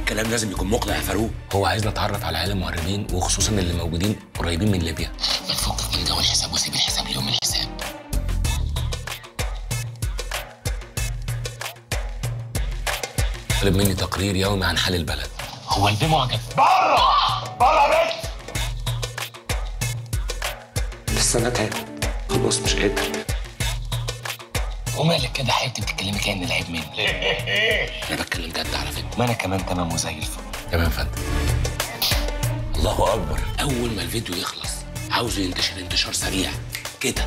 الكلام لازم يكون مقنع يا فاروق هو عايزنا نتعرف على عالم مهربين وخصوصا اللي موجودين قريبين من ليبيا ما تفكك من جو الحساب وسيب الحساب ليوم الحساب طلب مني تقرير يومي عن حال البلد هو البيه معجب لسه انا تعبت خلاص مش قادر ومالك كده حبيبتي بتتكلمي كأن العيب مني انا بتكلم جد على فكره ما انا كمان تمام وزي الفل تمام يا فندم الله اكبر اول ما الفيديو يخلص عاوزه ينتشر انتشار سريع كده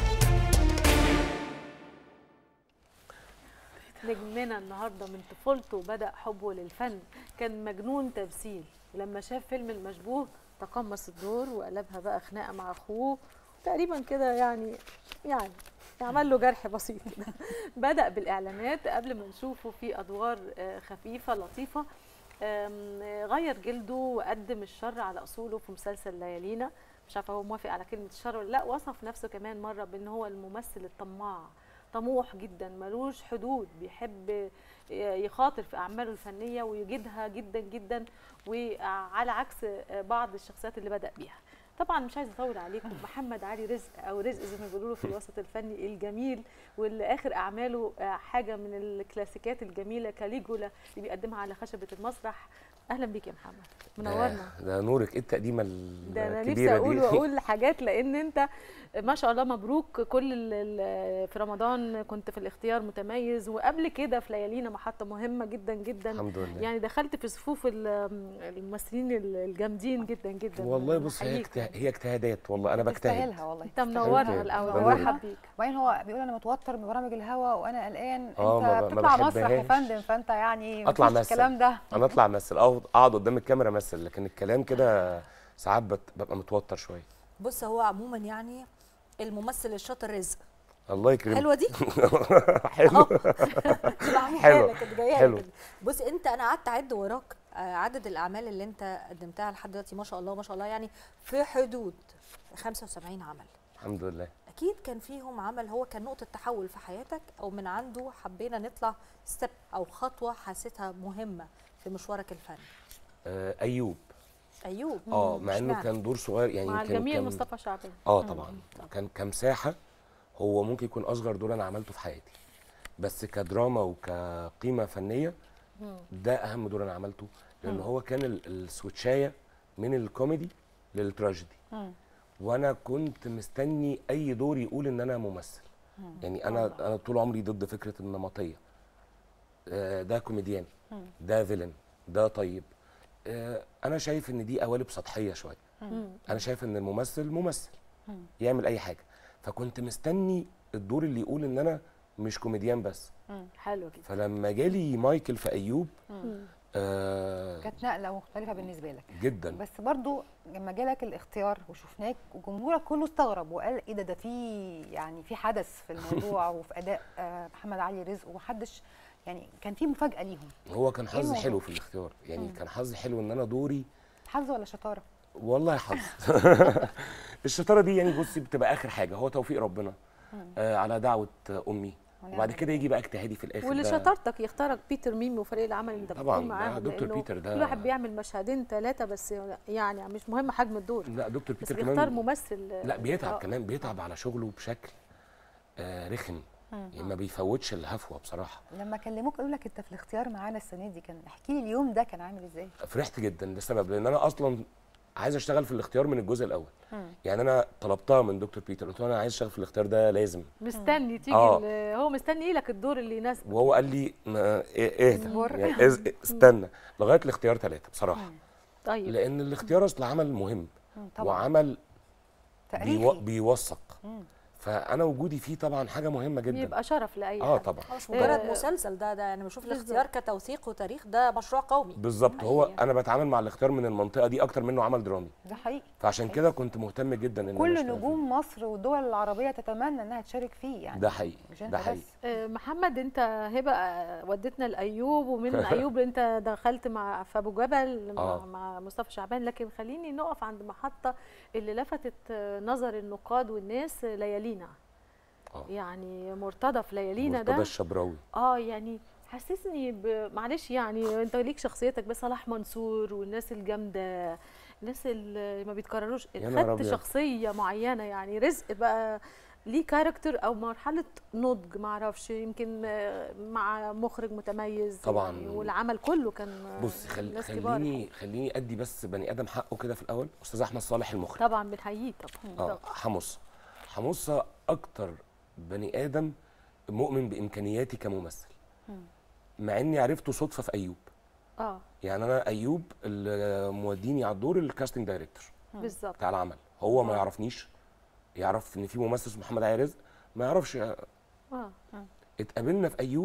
نجمنا النهارده من طفولته بدا حبه للفن كان مجنون تمثيل ولما شاف فيلم المشبوه تقمص الدور وقلبها بقى خناقه مع اخوه تقريبا كده يعني يعني عمل له جرح بسيط كده بدا بالاعلانات قبل ما نشوفه في ادوار آه، خفيفه لطيفه آم، آه، غير جلده وقدم الشر على اصوله في مسلسل ليالينا مش عارفه هو موافق على كلمه الشر ولا لا وصف نفسه كمان مره بان هو الممثل الطماع طموح جدا ملوش حدود بيحب يخاطر في اعماله الفنيه ويجيدها جدا جدا وعلى عكس بعض الشخصيات اللي بدا بيها طبعا مش عايزه اطول عليكم محمد علي رزق او رزق زي ما بيقولوا له في الوسط الفني الجميل واللي اخر اعماله حاجه من الكلاسيكات الجميله كاليجولا اللي بيقدمها على خشبه المسرح اهلا بيك يا محمد منورنا ده نورك ايه التقديمه ده انا نفسي الكبيره اقول دي واقول حاجات لان انت ما شاء الله مبروك كل ال- ال- في رمضان كنت في الاختيار متميز وقبل كده في ليالينا محطه مهمه جدا جدا الحمد لله يعني دخلت في صفوف ال- الممثلين ال- الجامدين جدا جدا والله بص هي بحييك اجته- هي اجتهادات والله انا بجتهد تستاهلها والله انت منورنا أوكي. الاول بنورك. مرحب بيك وبعدين هو بيقول انا متوتر من برامج الهوا وانا قلقان آه، ما ب- انت ما بتطلع مسرح يا بحبهاش. فندم فانت يعني اطلع مفيش امثل الكلام ده انا اطلع امثل أو اقعد قدام الكاميرا امثل لكن الكلام كده ساعات بت- ببقى متوتر شويه بص هو عموما يعني الممثل الشاطر رزق الله يكرمك حلوه دي حلو بعملها حلوة. لك كده جايه حلو. لك كده. بص انت انا قعدت اعد وراك آه، عدد الاعمال اللي انت قدمتها لحد دلوقتي ما شاء الله ما شاء الله يعني في حدود 75 عمل الحمد لله اكيد كان فيهم عمل هو كان نقطه تحول في حياتك او من عنده حبينا نطلع ستيب او خطوه حسيتها مهمه في مشوارك الفني آه ايوب ايوب اه مع انه اشمعنى؟ كان دور صغير يعني مع يمكن الجميل كان- مصطفى شعبان اه طبعا كان كمساحه هو ممكن يكون اصغر دور انا عملته في حياتي بس كدراما وكقيمه فنيه ده اهم دور انا عملته لان هو كان ال- السويتشايه من الكوميدي للتراجيدي وانا كنت مستني اي دور يقول ان انا ممثل يعني انا انا طول عمري ضد فكره النمطيه آه، ده كوميديان ده فيلن ده طيب آه، انا شايف ان دي قوالب سطحيه شويه انا شايف ان الممثل ممثل يعمل اي حاجه فكنت مستني الدور اللي يقول ان انا مش كوميديان بس حلو جدا فلما جالي مايكل في ايوب آه كانت نقله مختلفه بالنسبه لك جدا بس برضو لما جالك الاختيار وشفناك وجمهورك كله استغرب وقال ايه ده ده في يعني في حدث في الموضوع وفي اداء آه، محمد علي رزق ومحدش يعني كان في مفاجاه ليهم هو كان إيه حظ الموضوع؟ حلو في الاختيار يعني كان حظ حلو ان انا دوري حظ ولا شطاره والله حظ الشطاره دي يعني بصي بتبقى اخر حاجه هو توفيق ربنا آه على دعوه امي وبعد كده يجي بقى اجتهادي في الاخر واللي ده- شطارتك يختارك بيتر ميمي وفريق العمل اللي انت طبعاً، بتكون ده معاهم دكتور لأنه بيتر ده- كل واحد بيعمل مشهدين ثلاثه بس يعني مش مهم حجم الدور لا دكتور بس بيتر بيختار كمان ممثل لا بيتعب آه. كمان بيتعب على شغله بشكل آه رخم يعني ما بيفوتش الهفوه بصراحه لما كلموك قالوا لك انت في الاختيار معانا السنه دي كان احكي لي اليوم ده كان عامل ازاي فرحت جدا لسبب لان انا اصلا عايز اشتغل في الاختيار من الجزء الاول يعني انا طلبتها من دكتور بيتر قلت له انا عايز اشتغل في الاختيار ده لازم مستني تيجي آه. ال- هو مستني لك الدور اللي يناسبك وهو قال لي ما إيه اهدى اصبر. يعني إز- استنى لغايه الاختيار ثلاثه بصراحه طيب لان الاختيار اصل عمل مهم مم، طبعا وعمل بيو تاريخي بيوثق فانا وجودي فيه طبعا حاجه مهمه جدا يبقى شرف لاي اه حد. طبعا مش مجرد آه، مسلسل ده ده انا بشوف بالظبط. الاختيار كتوثيق وتاريخ ده مشروع قومي بالظبط هو حقيقي. انا بتعامل مع الاختيار من المنطقه دي اكتر منه عمل درامي ده حقيقي فعشان كده كنت مهتم جدا ان أنا كل أشتغل فيه. نجوم مصر والدول العربيه تتمنى انها تشارك فيه يعني ده حقيقي مش انت ده حقيقي بس آه، محمد انت هبه آه، ودتنا لايوب ومن ايوب انت دخلت مع في ابو جبل مع, آه. مع مصطفى شعبان لكن خليني نقف عند محطه اللي لفتت آه، نظر النقاد والناس آه، ليالينا آه. يعني مرتضى في ليالينا مرتضى ده الشبراوي اه يعني حسسني ب... معلش يعني انت ليك شخصيتك بس صلاح منصور والناس الجامده الناس اللي ما بيتكرروش يا نهار خدت أبيض. شخصيه معينه يعني رزق بقى ليه كاركتر او مرحله نضج ما اعرفش يمكن آه، مع مخرج متميز طبعاً. يعني والعمل كله كان آه، بص خل... ناس كبار. خليني خليني ادي بس بني ادم حقه كده في الاول استاذ احمد صالح المخرج طبعا بنحييه طبعا اه طبعا. حمص حمصة اكتر بني ادم مؤمن بامكانياتي كممثل مع اني عرفته صدفه في ايوب اه يعني انا ايوب اللي موديني على الدور الكاستنج دايركتور بالظبط بتاع العمل هو ما آه. يعرفنيش يعرف ان في ممثل اسمه محمد علي رزق ما يعرفش اه اتقابلنا في ايوب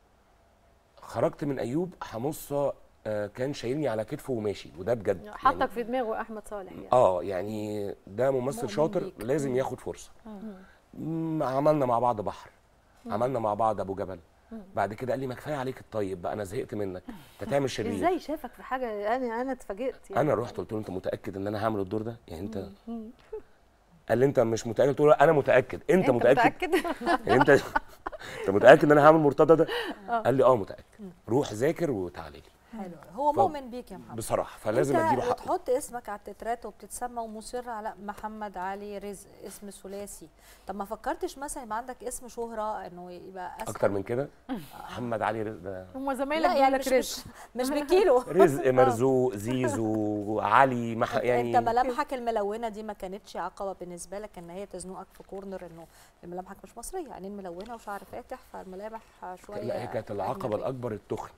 خرجت من ايوب حمصة آه، كان شايلني على كتفه وماشي وده بجد حطك في دماغه احمد صالح يعني اه يعني ده ممثل مؤمن شاطر بيك. لازم ياخد فرصه مم، عملنا مع بعض بحر عملنا مع بعض ابو جبل بعد كده قال لي ما كفايه عليك الطيب بقى انا زهقت منك انت تعمل شرير ازاي شافك في حاجه انا انا اتفاجئت يعني انا رحت قلت له انت متاكد ان انا هعمل الدور ده يعني انت قال لي انت مش متاكد قلت له انا متاكد انت, متاكد, يعني انت انت متاكد ان انا هعمل مرتضى ده قال لي اه متاكد روح ذاكر وتعالى لي حلو هو ف- مؤمن بيك يا محمد بصراحه فلازم انت اديله حقه بتحط اسمك على التترات وبتتسمى ومصر على محمد علي رزق اسم ثلاثي طب ما فكرتش مثلا يبقى عندك اسم شهرة انه يبقى اسهل اكتر من كده محمد علي رزق ده هم زمايلك لا يعني بيقول مش لك مش, رزق مش بكيلو رزق مرزوق زيزو علي مح... يعني انت ملامحك الملونه دي ما كانتش عقبه بالنسبه لك ان هي تزنقك في كورنر انه ملامحك مش مصريه عينين ملونه وشعر فاتح فالملامح شويه لا هي كانت العقبه أجنبية. الاكبر التخن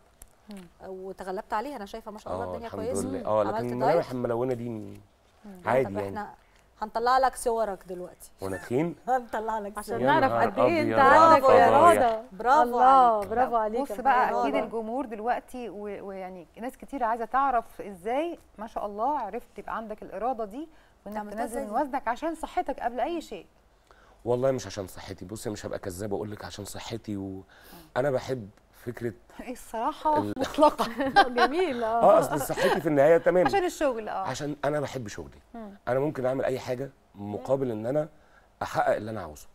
وتغلبت عليها انا شايفه ما شاء الله اه الدنيا الحمد كويسه لله اه عملت لكن دايت؟ الملامح الملونه دي م- عادي طب يعني احنا هنطلع لك صورك دلوقتي وانا تخين هنطلع لك عشان صورك يا نعرف نهار قد ايه انت أبيض. عندك برافو يا يا رضا برافو الله عليك. برافو عليك بص يا بقى محمد. اكيد رضا. الجمهور دلوقتي و- ويعني ناس كتير عايزه تعرف ازاي ما شاء الله عرفت يبقى عندك الاراده دي وانك عملتها تنزل إزاي من دي؟ وزنك عشان صحتك قبل اي شيء والله مش عشان صحتي بصي مش هبقى كذاب اقول لك عشان صحتي وانا بحب فكره ايه الصراحه ال- مطلقه جميل اه اه اصل صحتي في النهايه تمام عشان الشغل اه عشان انا بحب شغلي انا ممكن اعمل اي حاجه مقابل ان انا احقق اللي انا عاوزه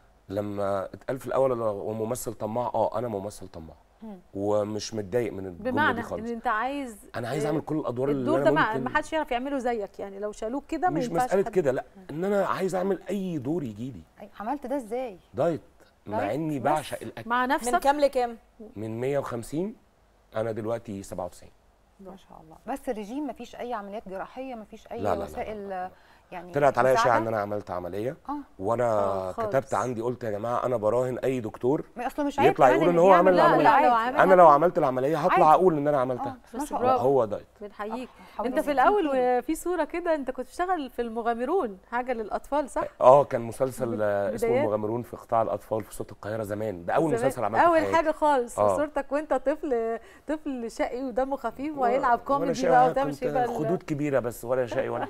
لما اتقال في الاول أنا هو ممثل طماع اه انا ممثل طماع ومش متضايق من الجمله بمعنى دي ان خالص انت عايز انا عايز آه، اعمل كل الادوار اللي الدور انا ده ما ممكن ما حدش يعرف يعمله زيك يعني لو شالوك كده ما مش ينفعش مساله حد- كده لا ان انا عايز اعمل اي دور يجي لي أي- عملت ده ازاي دايت مع دايت اني بس. بعشق الاكل مع من نفسك كام لكام من 150 انا دلوقتي 97 ما شاء الله بس الرجيم مفيش اي عمليات جراحيه مفيش اي لا، لا، لا، وسائل لا، يعني طلعت عليا اشاعه مساعدة؟ ان انا عملت عمليه اه وانا آه، خالص. كتبت عندي قلت يا جماعه انا براهن اي دكتور ما اصله مش عيب يطلع كمان يقول إن اللي هو عمل بيعمل- العملية. لا، لو لا، عمل- انا لو عملت العمليه هطلع عادي. اقول ان انا عملتها اه ما بس شاء برافو. الله هو دايت بنحييك حاول انت في يزيد الاول فيه. وفي صوره كده انت كنت بتشتغل في المغامرون حاجه للاطفال صح اه كان مسلسل آه، اسمه بدايات. المغامرون في قطاع الاطفال في صوت القاهره زمان ده اول زمان. مسلسل عملته اول في حياتي. حاجه خالص آه. صورتك وانت طفل طفل شقي ودمه خفيف و- وهيلعب ولا كوميدي شيء، بقى أنا وتمشي كنت بقى ال- خدود كبيره بس ولا شيء ولا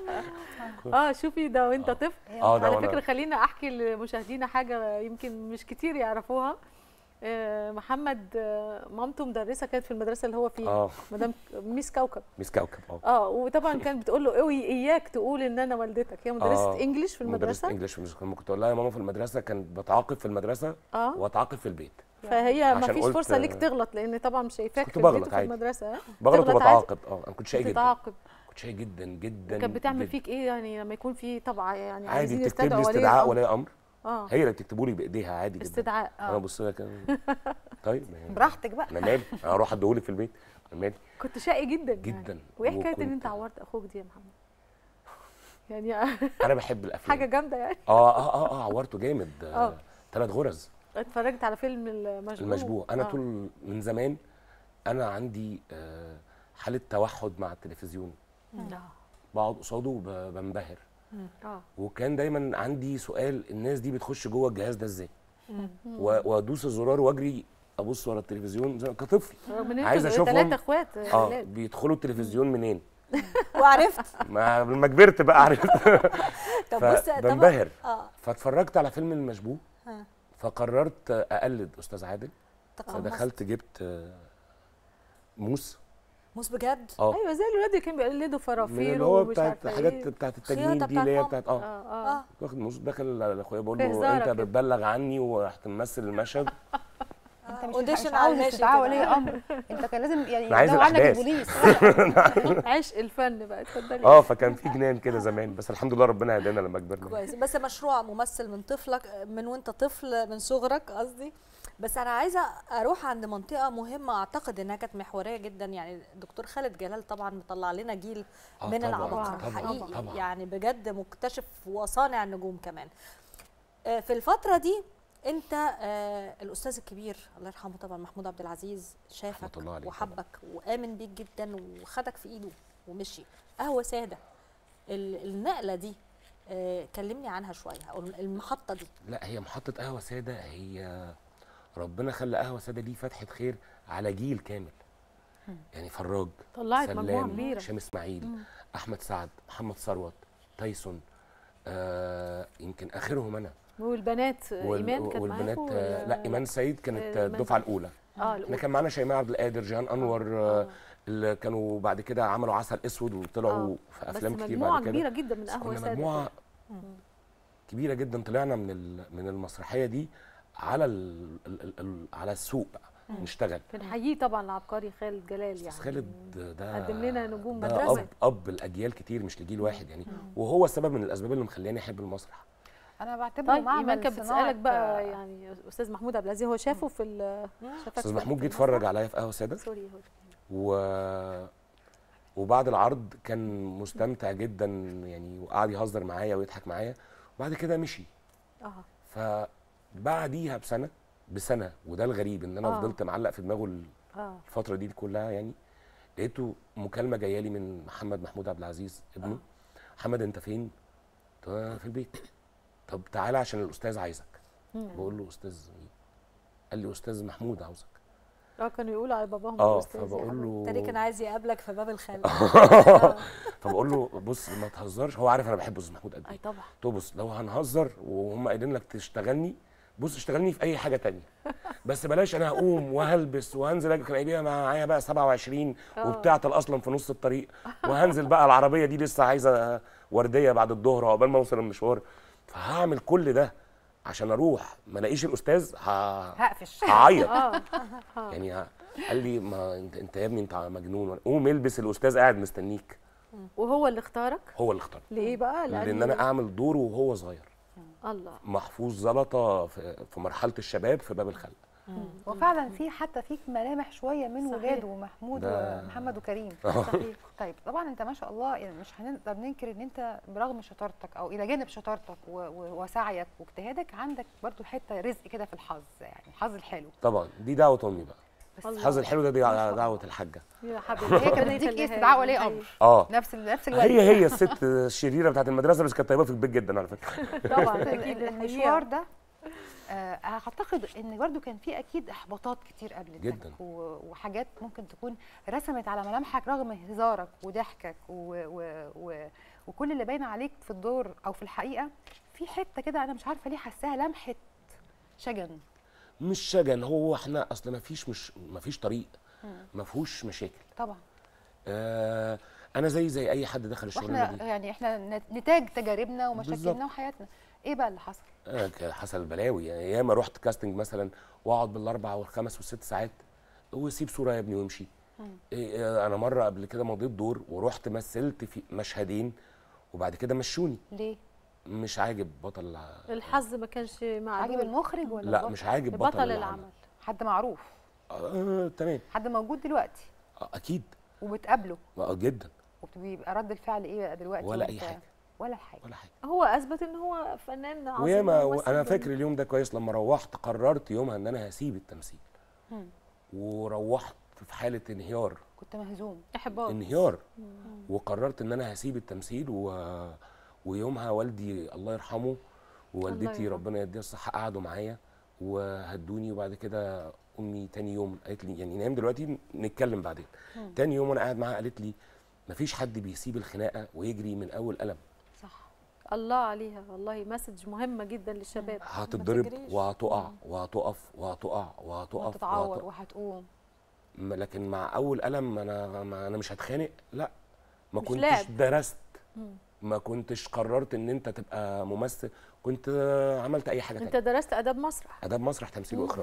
اه شوفي ده وانت طفل اه ده على وأنا- فكره خلينا احكي لمشاهدينا حاجه يمكن مش كتير يعرفوها آه، محمد آه، مامته مدرسه كانت في المدرسه اللي هو فيها اه مدام ميس كوكب ميس كوكب اه اه وطبعا كانت بتقول له اوعي اياك تقول ان انا والدتك هي مدرسه آه، انجليش في مدرسه المدرسه انجلش في المدرسة. لما كنت اقول لها يا ماما في المدرسه كانت بتعاقب في المدرسه اه واتعاقب في البيت فهي ما عشان فيش قلت- فرصه ليك تغلط لان طبعا مش شايفاك كنت في بغلط البيت وفي عادي. المدرسه ها؟ بغلط تغلط وبتعاقب اه انا كنت شقي جدا بتتعاقب كنت شقي جدا جدا كانت بتعمل جداً. فيك ايه يعني لما يكون في طبعا يعني عادي عايزين بتكتب لي يستدعوا ولي استدعاء الأمر. ولي امر اه هي اللي بتكتبوا لي بايديها عادي جدا استدعاء انا ابص لها كده طيب ما هي- براحتك بقى انا مالي انا اروح اديهولك في البيت انا مالي كنت شقي جدا جدا يعني. وايه حكايه ان وكنت- انت عورت اخوك دي يا محمد يعني انا بحب الافلام حاجه جامده يعني اه اه اه اه عورته جامد آه. ثلاث غرز اتفرجت على فيلم المشبوه المشبوه انا آه. طول من زمان انا عندي آه، حاله توحد مع التلفزيون آه. بقعد قصاده وب- بنبهر اه وكان دايما عندي سؤال الناس دي بتخش جوه الجهاز ده ازاي و- وادوس الزرار واجري ابص ورا التلفزيون زي كطفل رغم ان عايز انتوا أشوفهم. ثلاثه اخوات اه ولاد بيدخلوا التلفزيون منين وعرفت ما لما كبرت بقى عرفت طب بص طب فبنبهر اه فاتفرجت على فيلم المشبوه ها. فقررت اقلد استاذ عادل تقمصت. فدخلت جبت آه، موس موس بجد اه ايوه زي الولاد اللي كانوا بيقلدوا من فرافير اللي هو ومش بتاعت عارفه حاجات ايه بتاعت خياطة التجميل دي بتاعت اللي هي ماما. بتاعت اه اه اه واخد موس داخل لاخويا بقول في له هزارة انت كده. بتبلغ عني ورحت ممثل المشهد انت مش audition مش على عاوز الماشي استدعاء كده. ولي امر انت كان لازم يعني أنا عايز يدور عنك الأحداث. البوليس عشق الفن بقى اتفضلي اه فكان في جنان كده زمان بس الحمد لله ربنا هدانا لما كبرنا كويس بس مشروع ممثل من طفلك من وانت طفل من صغرك قصدي بس انا عايزه اروح عند منطقه مهمه اعتقد انها كانت محوريه جدا يعني الدكتور خالد جلال طبعا مطلع لنا جيل آه من طبعاً، العباقره طبعاً، حقيقي طبعاً. يعني بجد مكتشف وصانع نجوم كمان آه، في الفتره دي انت آه، الاستاذ الكبير الله يرحمه طبعا محمود عبد العزيز شافك رحمة الله عليه وحبك وامن بيك جدا وخدك في ايده ومشي قهوه ساده ال- النقله دي آه، كلمني عنها شويه او المحطه دي لا هي محطة قهوة سادة هي ربنا خلى قهوة سادة دي فتحة خير على جيل كامل يعني فراج طلعت مجموعه سلام كبيره هشام اسماعيل احمد سعد محمد ثروت تايسون آه يمكن اخرهم انا والبنات وال- ايمان كانت والبنات معاكوا آه ولا- لا ايمان سعيد كانت آه، آه، إيمان الدفعه سعيد. الاولى اه احنا الأولى. كان معانا شيماء عبد القادر جيهان انور آه. آه، اللي كانوا بعد كده عملوا عسل اسود وطلعوا آه. في بس افلام كتير مجموعه بعد كده كبيره جدا من بس قهوه كنا ساده مجموعه كبيره جدا طلعنا من ال- من المسرحيه دي على ال ال ال على السوق بقى نشتغل بنحييه طبعا العبقري خالد جلال يعني استاذ خالد ده قدم لنا نجوم ده مدرسة. اب اب الاجيال كتير مش لجيل واحد يعني وهو السبب من الاسباب اللي مخليني احب المسرح انا بعتبره طيب معمل ايمان كانت صناعة، بتسالك بقى آه، يعني استاذ محمود عبد العزيز هو شافه في ال- شافك استاذ في محمود جه المسرح؟ اتفرج عليا في قهوه ساده سوري هو و وبعد العرض كان مستمتع جدا يعني وقعد يهزر معايا ويضحك معايا وبعد كده مشي اه فبعديها بسنه بسنه وده الغريب ان انا آه. فضلت معلق في دماغه ال- اه الفتره دي كلها يعني لقيته مكالمه جايه لي من محمد محمود عبد العزيز ابنه محمد انت فين؟ قلت له انا في البيت طب تعالى عشان الاستاذ عايزك بقول له استاذ مين؟ قال لي استاذ محمود عاوزك اه كانوا يقولوا على باباهم اه الأستاذ فبقول يعني. له تاني كان عايز يقابلك في باب الخال فبقول له بص ما تهزرش هو عارف انا بحب استاذ محمود قد اي ايه طبعا قلت له بص لو هنهزر وهم قايلين لك تشتغلني بص اشتغلني في اي حاجه تانية بس بلاش انا هقوم وهلبس وهنزل أجي- كان قايلين معايا بقى 27 وبتعطل اصلا في نص الطريق وهنزل بقى العربيه دي لسه عايزه ورديه بعد الظهر عقبال ما اوصل المشوار فهعمل كل ده عشان اروح ما الاقيش الاستاذ ه... هقفش هعيط اه يعني ه- قال لي ما انت انت يا ابني انت مجنون قوم البس الاستاذ قاعد مستنيك وهو اللي اختارك هو اللي اختار ليه بقى لان انا اعمل دوره وهو صغير الله محفوظ زلطه في في مرحله الشباب في باب الخلق وفعلا في حتى في ملامح شويه من صحيح. ولاده ومحمود ده- ومحمد وكريم صحيح طيب طبعا انت ما شاء الله يعني مش هنقدر ننكر ان انت برغم شطارتك او الى جانب شطارتك و- و- وسعيك واجتهادك عندك برضو حته رزق كده في الحظ يعني الحظ الحلو طبعا دي دعوه امي بقى بس الله. الحظ الحلو ده دي ما شاء الله. دعوه الحاجه يا حبيبي هي كانت ربنا بتديك ايه يخليها استدعاء لي. ولي أيوة. امر اه نفس ال- نفس الوقت هي هي الست الشريره بتاعت المدرسه بس كانت طيبه في البيت جدا على فكره طبعا ال- اكيد ال- المشوار ده آه، اعتقد ان برضو كان في اكيد احباطات كتير قبل جداً. و- وحاجات ممكن تكون رسمت على ملامحك رغم هزارك وضحكك و و و وكل اللي باين عليك في الدور او في الحقيقه في حته كده انا مش عارفه ليه حاساها لمحه شجن مش شجن هو احنا اصل ما فيش مش ما فيش طريق ما فيهوش مشاكل طبعا آه انا زي زي اي حد دخل الشغلانه واحنا دي يعني احنا نت- نتاج تجاربنا ومشاكلنا بالظبط. وحياتنا ايه بقى اللي حصل آه، ك- حصل بلاوي يعني ياما رحت كاستنج مثلا واقعد بالاربع والخمس والست ساعات وسيب صوره يا ابني وامشي إيه آه، انا مره قبل كده مضيت دور ورحت مثلت في مشهدين وبعد كده مشوني ليه مش عاجب بطل الحظ ما كانش مع عاجب دول. المخرج ولا لا البطل؟ مش عاجب بطل, بطل العمل حد معروف آه تمام حد موجود دلوقتي آه اكيد وبتقابله آه جدا وبيبقى رد الفعل ايه بقى دلوقتي ولا وانت- أي حاجة. ولا حاجه ولا حاجه هو اثبت ان هو فنان عظيم وياما وممثل انا جميل. فاكر اليوم ده كويس لما روحت قررت يومها ان انا هسيب التمثيل مم. وروحت في حاله انهيار كنت مهزوم احباط انهيار وقررت ان انا هسيب التمثيل و... ويومها والدي الله يرحمه الله ووالدتي يرحمه. ربنا يديها الصحه قعدوا معايا وهدوني وبعد كده امي تاني يوم قالت لي يعني نام دلوقتي نتكلم بعدين تاني يوم وانا قاعد معاها قالت لي مفيش حد بيسيب الخناقه ويجري من اول قلم صح الله عليها والله مسج مهمه جدا للشباب هتتضرب تجريش. وهتقع وهتقف وهتقع وهتقف وهتتعور وهتقع. وهتقوم ما- لكن مع اول قلم انا ما انا مش هتخانق لا ما مش كنتش لعب. درست ما كنتش قررت ان انت تبقى ممثل كنت آه، عملت اي حاجه انت تانية درست اداب مسرح اداب مسرح تمثيل واخراج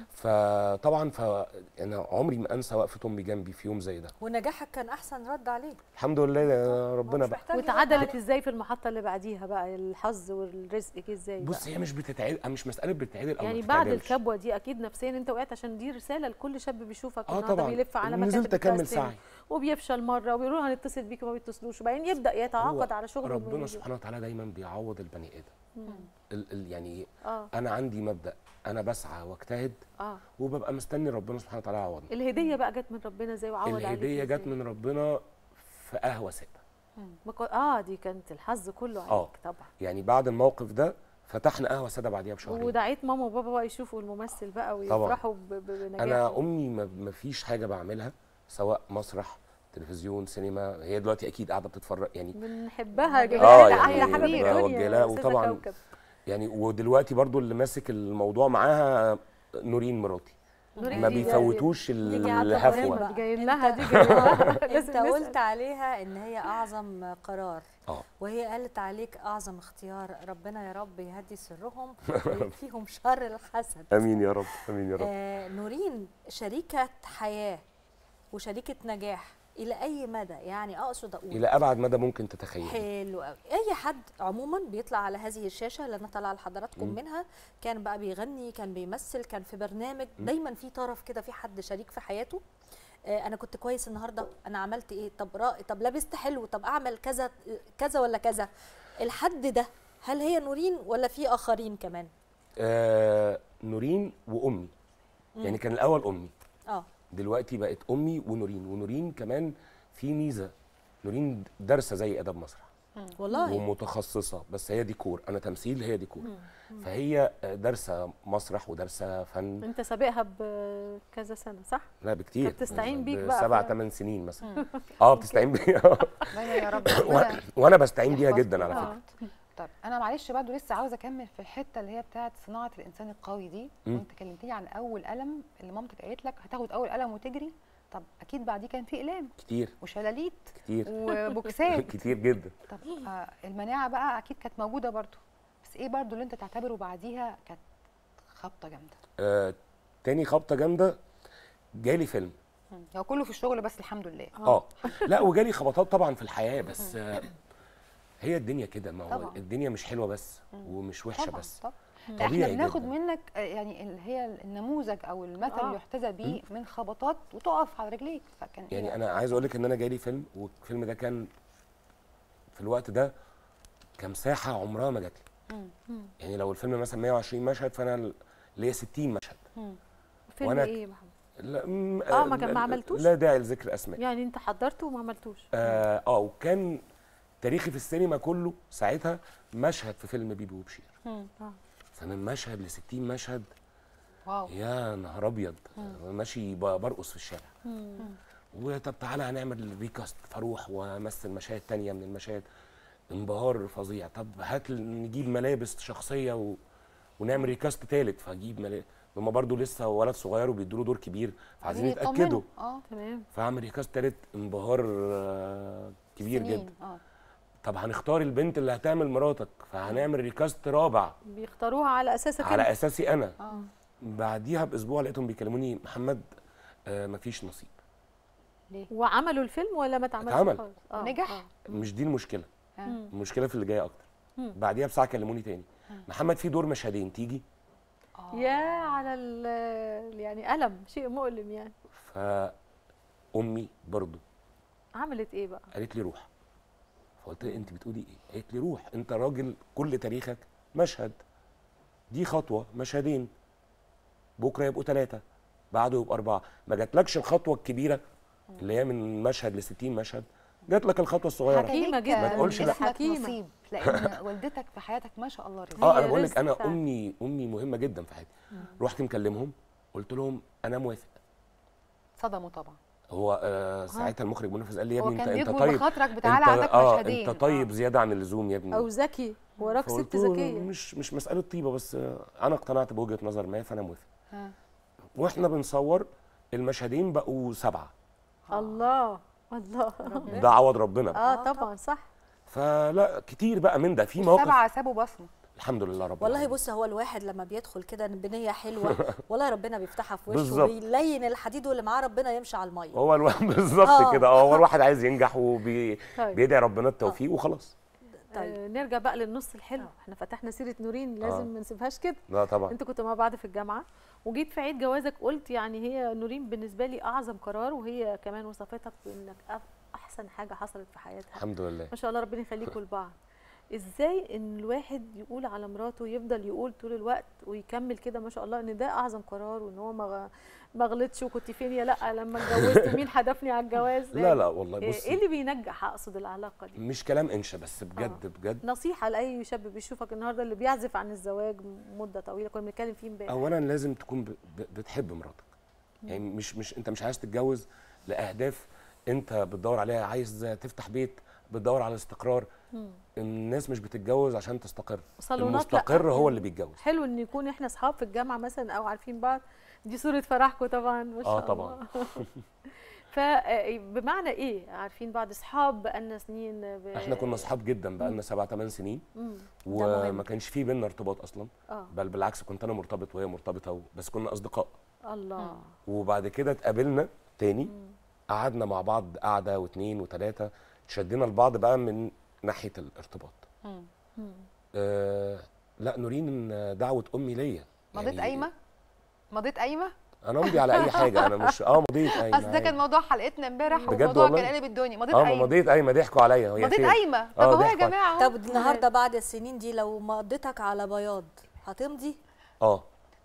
فطبعا ف انا عمري ما انسى وقفه امي جنبي في يوم زي ده ونجاحك كان احسن رد عليه الحمد لله يا هو ربنا مش بقى محتاج يرد واتعدلت عليه. ازاي في المحطه اللي بعديها بقى الحظ والرزق جه ازاي بقى؟ بص هي مش بتتعدل مش مساله بتتعدل او ما يعني بعد بتتعدلش. الكبوه دي اكيد نفسيا انت وقعت عشان دي رساله لكل شاب بيشوفك اه النهارده طبعا بيلف على مكان نزلت اكمل بتاع سعي وبيفشل مره وبيقولوا هنتصل بيك وما بيتصلوش وبعدين يبدا يتعاقد هو على شغل ربنا المنير. سبحانه وتعالى دايما بيعوض البني ادم ال ال يعني اه انا عندي مبدا انا بسعى واجتهد اه وببقى مستني ربنا سبحانه وتعالى يعوضني الهديه بقى جت من ربنا ازاي وعوض عليك الهديه جت إزاي؟ من ربنا في قهوه ساده ما كو- اه دي كانت الحظ كله عليك آه. طبعا يعني بعد الموقف ده فتحنا قهوه ساده بعديها بشهرين ودعيت ماما وبابا بقى يشوفوا الممثل بقى طبعاً. ويفرحوا ب- ب- بنجاحه انا امي ما ما فيش حاجه بعملها سواء مسرح تلفزيون سينما هي دلوقتي اكيد قاعده بتتفرج يعني بنحبها آه، جميله يعني احلى حاجه في بوجه الدنيا لها أستاذة وطبعاً كوكب. يعني ودلوقتي برضو اللي ماسك الموضوع معاها نورين مراتي نورين ما دي- بيفوتوش دي قاعدة الهفوه مهمة. دي جايين أنت- لها دي جايين لها لازم انت نسأل. قلت عليها ان هي اعظم قرار اه وهي قالت عليك اعظم اختيار ربنا يا رب يهدي سرهم ويكفيهم شر الحسد امين يا رب امين يا رب آه نورين شريكة حياة وشريكة نجاح إلى أي مدى يعني أقصد أقول الى ابعد مدى ممكن تتخيل حلو قوي اي حد عموما بيطلع على هذه الشاشه اللي انا طالعه لحضراتكم منها كان بقى بيغني كان بيمثل كان في برنامج دايما في طرف كده في حد شريك في حياته آه انا كنت كويس النهارده انا عملت ايه طب رأي طب لبست حلو طب اعمل كذا كذا ولا كذا الحد ده هل هي نورين ولا في اخرين كمان آه نورين وامي يعني كان الاول امي اه دلوقتي بقت امي ونورين ونورين كمان في ميزه نورين دارسه زي اداب مسرح والله ومتخصصه بس هي ديكور انا تمثيل هي ديكور فهي دارسه مسرح ودارسه فن انت سابقها بكذا سنه صح؟ لا بكتير كانت بتستعين بيك بقى سبع في- ثمان سنين مثلا اه بتستعين بيا دايما يا رب و- ربنا وانا بستعين بيها يحفظكم. جدا على آه. فكره طب انا معلش برضو لسه عاوزه اكمل في الحته اللي هي بتاعت صناعه الانسان القوي دي مم. وانت كلمتني عن اول قلم اللي مامتك قالت لك هتاخد اول قلم وتجري طب اكيد بعديه كان في اقلام كتير وشلاليت كتير وبوكسات كتير جدا طب آه المناعه بقى اكيد كانت موجوده برضو بس ايه برضو اللي انت تعتبره بعديها كانت خبطه جامده آه تاني خبطه جامده جالي فيلم مم. هو كله في الشغل بس الحمد لله اه لا وجالي خبطات طبعا في الحياه بس آه هي الدنيا كده ما هو طبعاً. الدنيا مش حلوه بس ومش وحشه طبعا بس طبعا احنا طبيعي بناخد جداً. منك آه، يعني اللي هي النموذج او المثل آه. اللي يحتذى بيه من خبطات وتقف على رجليك فكان إيه يعني بقى؟ انا عايز اقول لك ان انا جالي فيلم والفيلم ده كان في الوقت ده كمساحه عمرها ما جات لي يعني لو الفيلم مثلا 120 مشهد فانا ليا 60 مشهد فيلم وأنا- ايه يا محمد؟ لا م- آه، ما كان- ما لا- عملتوش؟ لا داعي لذكر اسماء يعني انت حضرته وما عملتوش اه آه، وكان تاريخي في السينما كله ساعتها مشهد في فيلم بيبي وبشير مم. فمن مشهد ل 60 مشهد واو يا نهار ابيض ماشي ب- برقص في الشارع وطب تعالى هنعمل ريكاست فاروح وامثل مشاهد تانية من المشاهد انبهار فظيع طب هات ل- نجيب ملابس شخصيه و... ونعمل ريكاست تالت فاجيب ملابس هما برضو لسه ولد صغير وبيدوا له دور كبير فعايزين عايزين يتاكدوا يطمنوا. اه تمام فاعمل ريكاست تالت انبهار آه، كبير سنين. جدا اه طب هنختار البنت اللي هتعمل مراتك فهنعمل ريكاست رابع بيختاروها على اساسك على انت. اساسي انا اه بعديها باسبوع لقيتهم بيكلموني محمد آه مفيش نصيب وعملوا الفيلم ولا ما اتعملش اتعمل. خالص؟ آه، ونجح؟ آه. مش دي المشكله آه. المشكله في اللي جايه اكتر بعديها بساعه كلموني تاني محمد في دور مشهدين تيجي يا على ال يعني ألم شيء مؤلم يعني فامي برضو عملت ايه بقى؟ قالت لي روح فقلت لها انت بتقولي ايه قالت لي روح انت راجل كل تاريخك مشهد دي خطوه مشهدين بكره يبقوا ثلاثه بعده يبقوا اربعه ما جاتلكش الخطوه الكبيره اللي هي من مشهد ل 60 مشهد جات لك الخطوه الصغيره حكيمة جدا. ما تقولش لا. اسمك حكيمة. نصيب لان والدتك في حياتك ما شاء الله رزق اه هي انا بقول لك رزق انا فعلا. امي امي مهمه جدا في حياتي رحت مكلمهم قلت لهم انا موافق صدموا طبعا هو آه ساعتها المخرج منفذ قال لي يا هو ابني انت كان انت بيجبر طيب بخاطرك بتعالى انت عندك اه مشهدين انت طيب آه. زياده عن اللزوم يا ابني او ذكي وراك فقلت ست له ذكيه مش مش مساله طيبه بس آه، انا اقتنعت بوجهه نظر ما فانا موافق ها. واحنا بنصور المشهدين بقوا سبعه الله الله ده عوض ربنا اه طبعا صح فلا كتير بقى من ده في مواقف سبعه سابوا بصمه الحمد لله رب والله العالمين. بص هو الواحد لما بيدخل كده بنيه حلوه والله ربنا بيفتحها في وشه بالظبط. ويلين الحديد واللي معاه ربنا يمشي على الميه هو الو... بالظبط آه. كده اه هو الواحد عايز ينجح وبيدعي طيب ربنا التوفيق وخلاص طيب. آه نرجع بقى للنص الحلو احنا فتحنا سيره نورين لازم آه. ما نسيبهاش كده لا طبعا انتوا كنتوا مع بعض في الجامعه وجيت في عيد جوازك قلت يعني هي نورين بالنسبه لي اعظم قرار وهي كمان وصفتك بانك أف- احسن حاجه حصلت في حياتها الحمد لله ما شاء الله ربنا يخليكم لبعض ازاي ان الواحد يقول على مراته يفضل يقول طول الوقت ويكمل كده ما شاء الله ان ده اعظم قرار وان هو ما غ- ما غلطش وكنت فين يا لا لما اتجوزت مين حدفني على الجواز لا لا والله ايه بصي إيه اللي بينجح اقصد العلاقه دي مش كلام انشا بس بجد بجد نصيحه لاي شاب بيشوفك النهارده اللي بيعزف عن الزواج مده طويله كنا بنتكلم فيه امبارح اولا لازم تكون ب... ب... بتحب مراتك يعني مش مش انت مش عايز تتجوز لاهداف انت بتدور عليها عايز تفتح بيت بتدور على استقرار الناس مش بتتجوز عشان تستقر صالونات لا. المستقر هو اللي بيتجوز حلو ان يكون احنا اصحاب في الجامعه مثلا او عارفين بعض دي صوره فرحكم طبعا ما شاء آه الله طبعا. فبمعنى ايه عارفين بعض اصحاب بقالنا سنين ب... احنا كنا اصحاب جدا بقالنا سبع ثمان سنين مم. وما مهم. كانش في بينا ارتباط اصلا اه بل بالعكس كنت انا مرتبط وهي مرتبطه و... بس كنا اصدقاء الله وبعد كده اتقابلنا تاني قعدنا مع بعض قعده واثنين وثلاثه شدينا لبعض بقى من ناحيه الارتباط آه لا نورين دعوه امي ليا مضيت قايمه مضيت قايمه انا امضي على اي حاجه انا مش اه مضيت قايمه اصل ده كان موضوع حلقتنا امبارح بجد وموضوع والله؟ كان قلب الدنيا مضيت اه ما قايمه مضيت قايمه ضحكوا عليا هي مضيت فين؟ قايمه طب آه، اهو يا ضحكوا عليا. جماعه طب النهارده بعد السنين دي لو مضيتك على بياض هتمضي اه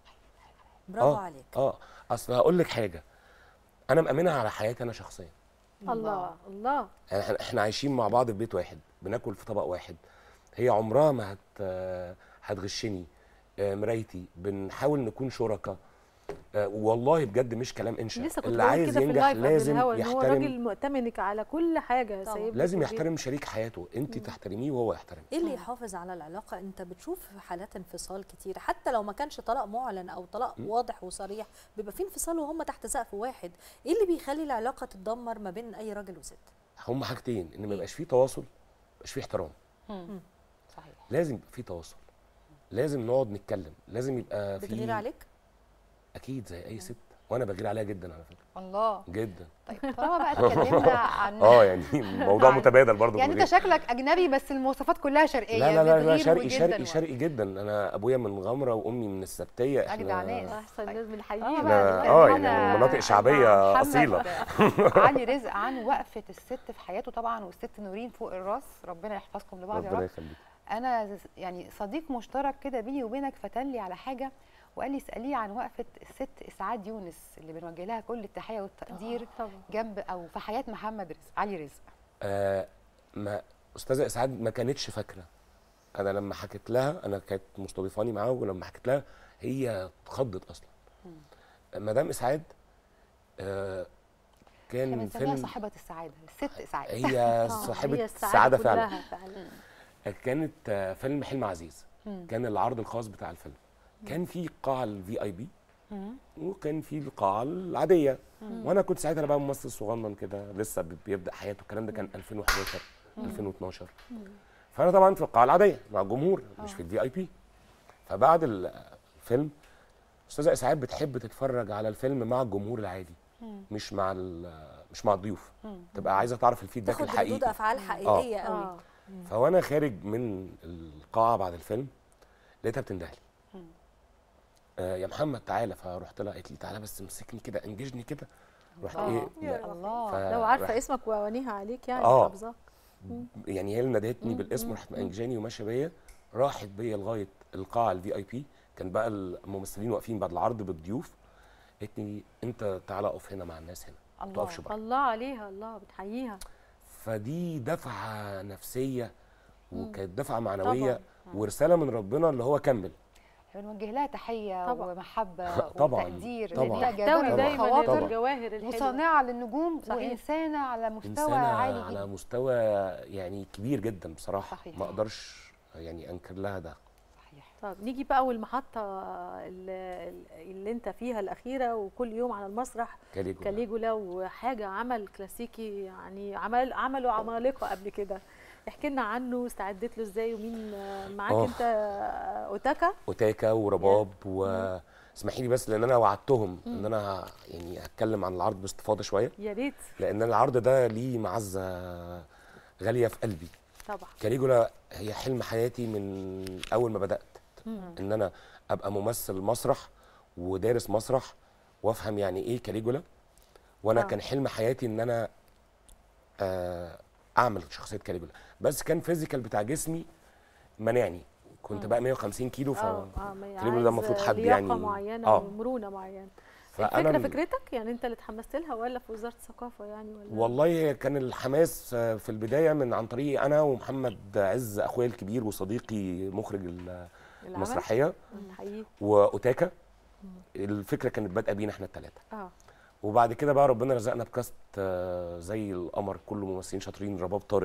برافو اه عليك اه اصل هقول لك حاجه انا مأمنها على حياتي انا شخصيا الله الله يعني احنا احنا عايشين مع بعض في بيت واحد بناكل في طبق واحد هي عمرها ما هت هتغشني آه، مرايتي بنحاول نكون شركاء آه، والله بجد مش كلام انشا لسه كنت اللي بقول عايز كده في ينجح اللايف قبل لازم الهوا ان هو يحترم راجل مؤتمنك على كل حاجه طبعاً. سايب لازم يحترم شريك حياته انت تحترميه وهو يحترمك ايه اللي يحافظ على العلاقه انت بتشوف حالات انفصال كتير حتى لو ما كانش طلاق معلن او طلاق واضح وصريح بيبقى في انفصال وهم تحت سقف واحد ايه اللي بيخلي العلاقه تتدمر ما بين اي راجل وست هما حاجتين ان ما يبقاش فيه تواصل ما يبقاش فيه احترام صحيح لازم يبقى فيه تواصل لازم نقعد نتكلم لازم يبقى في بتغير عليك اكيد زي اي ست وانا بغير عليها جدا على فكره الله جدا طيب طالما بقى اتكلمنا عن اه يعني موضوع عن- متبادل برضه يعني انت شكلك اجنبي بس المواصفات كلها شرقيه لا لا لا, لا بتغير شرقي جداً شرقي والله. شرقي جدا انا ابويا من غمره وامي من السبتيه أجدع ناس. احسن ناس من اه حقيقي بقى اه نتكلم يعني على- مناطق مع شعبيه محمد اصيله علي رزق عن وقفه الست في حياته طبعا والست نورين فوق الراس ربنا يحفظكم لبعض يا ربنا رب يخليك انا ز- يعني صديق مشترك كده بيني وبينك فتن لي على حاجه وقال لي اساليه عن وقفه الست اسعاد يونس اللي بنوجه لها كل التحيه والتقدير طبعا جنب او في حياه محمد رزق علي رزق آه ما استاذه اسعاد ما كانتش فاكره انا لما حكيت لها انا كانت مستضيفاني معاها ولما حكيت لها هي اتخضت اصلا مدام اسعاد آه احنا كان بنسميها فيلم صاحبه السعاده الست اسعاد هي آه، صاحبه هي السعاده فعلا كلها فعلا كانت آه، فيلم حلم عزيز مم. كان العرض الخاص بتاع الفيلم كان في قاعه الفي اي بي مم. وكان في القاعه العاديه وانا كنت ساعتها أنا بقى ممثل صغنن كده لسه بي- بيبدا حياته الكلام ده كان 2011 2012 فانا طبعا في القاعه العاديه مع الجمهور مش في الفي اي بي فبعد ال- الفيلم استاذه اسعاد بتحب تتفرج على الفيلم مع الجمهور العادي مش مع ال- مش مع الضيوف تبقى عايزه تعرف الفيدباك تاخد ردود الحقيقي افعال حقيقيه قوي اه فوانا خارج من القاعه بعد الفيلم لقيتها بتندهلي آه يا محمد تعالى فرحت لها قالت لي تعالى بس امسكني كده انجزني كده رحت آه. ايه يا الله ف- لو عارفه رحت- اسمك وعينيها عليك يعني آه. حافظاك يعني هي اللي نادتني بالاسم راحت مأنجاني وماشيه بيا راحت بيا لغايه القاعه الفي اي بي كان بقى الممثلين واقفين بعد العرض بالضيوف قالت لي انت تعالى اقف هنا مع الناس هنا ما الله. تقفش بره الله عليها الله بتحييها فدي دفعه نفسيه وكانت دفعه معنويه طبعاً. ورساله من ربنا اللي هو كمل بنوجه لها تحيه طبعاً. ومحبه طبعاً. وتقدير طبعاً. لأنها تحتوي جابرة دايما الخواطر طبعاً. الجواهر الحلوه وصانعه للنجوم صحيح. وانسانه على مستوى إنسانة عالي على جدا مستوى يعني كبير جدا بصراحه صحيح. ما اقدرش يعني انكر لها ده صحيح طب نيجي بقى والمحطه اللي, اللي انت فيها الاخيره وكل يوم على المسرح كاليجولا كاليجولا وحاجه عمل كلاسيكي يعني عمل عملوا عمالقه قبل كده احكي لنا عنه استعدت له ازاي ومين آه، معاك آه. انت آه، اوتاكا اوتاكا ورباب واسمحي لي بس لان انا وعدتهم ان انا يعني هتكلم عن العرض باستفاضه شويه يا ريت لان العرض ده ليه معزه غاليه في قلبي طبعا كاليجولا هي حلم حياتي من اول ما بدات ان انا ابقى ممثل مسرح ودارس مسرح وافهم يعني ايه كاليجولا وانا آه. كان حلم حياتي ان انا آه، اعمل شخصيه كاليجولا بس كان فيزيكال بتاع جسمي منعني كنت بقى 150 كيلو ف اه اه ما كاليجولا ده عايز المفروض حد لياقه يعني معينه اه ومرونه معينه فأنا الفكره م- فكرتك يعني انت اللي اتحمست لها ولا في وزاره الثقافه يعني ولا والله هي كان الحماس آه، في البدايه من عن طريقي انا ومحمد عز اخويا الكبير وصديقي مخرج ال- العمل؟ المسرحيه مم، حقيقي واوتاكا الفكره كانت بادئه بينا احنا الثلاثه اه وبعد كده بقى ربنا رزقنا بكاست آه، زي القمر كله ممثلين شاطرين رباب طارق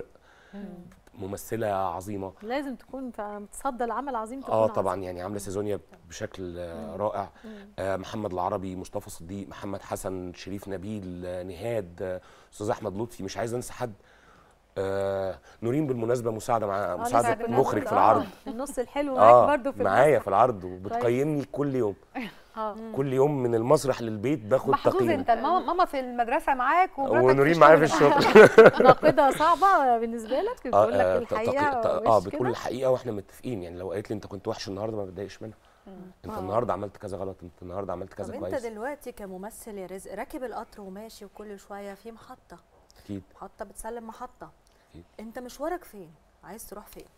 ممثله عظيمه لازم تكون ف- متصدى العمل عظيم تكون اه عظيم. طبعا يعني عامله سيزونيا بشكل آه، رائع آه محمد العربي مصطفى صديق محمد حسن شريف نبيل آه نهاد آه، استاذ احمد لطفي مش عايز انسى حد آه نورين بالمناسبه مساعده مع آه، مساعده لسه مخرج بنقول، في العرض آه، النص الحلو معاك اه برضه في معايا المسرح. في العرض وبتقيمني كل يوم اه كل يوم من المسرح للبيت باخد محظوظ تقييم انت ماما ماما في المدرسه معاك ومراتك ونورين معايا في الشغل ناقده صعبه بالنسبه لك بتقول لك آه، الحقيقه تق- اه وش بتقول كده؟ الحقيقه واحنا متفقين يعني لو قالت لي انت كنت وحش النهارده ما بتضايقش منها انت آه. النهارده عملت كذا غلط انت النهارده عملت طب كذا انت كويس دلوقتي كممثل يا رزق راكب القطر وماشي وكل شويه في محطه اكيد محطه بتسلم محطه أكيد. انت مشوارك فين عايز تروح فين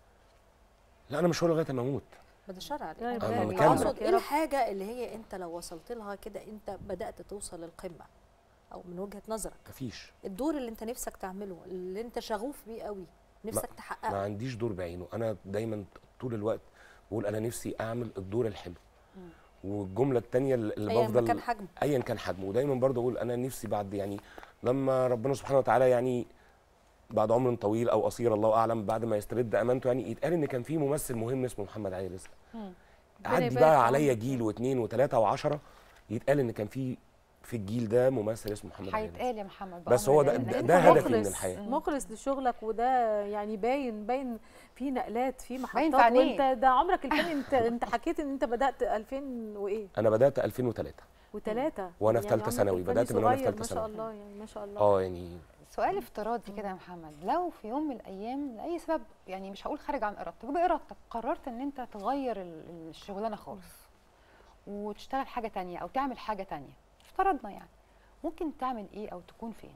لا انا مش هقول لغايه ما اموت بعد الشر عليك لا، أنا يبارك. مكمل. اقصد يا ايه رب. الحاجه اللي هي انت لو وصلت لها كده انت بدات توصل للقمه او من وجهه نظرك مفيش الدور اللي انت نفسك تعمله اللي انت شغوف بيه قوي نفسك ما تحققه عنديش دور بعينه انا دايما طول الوقت بقول انا نفسي اعمل الدور الحلو والجمله الثانيه اللي ايا ما بفضل كان حجمه ايا كان حجمه ودايما برضه اقول انا نفسي بعد يعني لما ربنا سبحانه وتعالى يعني بعد عمر طويل او قصير الله اعلم بعد ما يسترد امانته يعني يتقال ان كان في ممثل مهم اسمه محمد علي رزق عدي يبارك بقى في عليا عمرك. جيل واثنين وثلاثه وعشرة يتقال ان كان في في الجيل ده ممثل اسمه محمد علي رزق هيتقال يا محمد بس بأمر هو ده- الله. ده- لأن ده أنت هدفي من مخلص الحياة. مخلص لشغلك وده يعني باين باين في نقلات في باين محطات في عينيه. وانت ده عمرك الفني انت انت حكيت ان انت بدات 2000 وايه انا بدات 2003 وثلاثه وأنا في تالتة ثانوي، بدأت من وأنا في تالتة ما شاء ثانوي. الله يعني ما شاء الله اه يعني سؤال افتراضي كده يا محمد لو في يوم من الايام لاي سبب يعني مش هقول خارج عن ارادتك بارادتك قررت ان انت تغير ال- الشغلانه خالص وتشتغل حاجه تانية او تعمل حاجه تانية افترضنا يعني ممكن تعمل ايه او تكون فين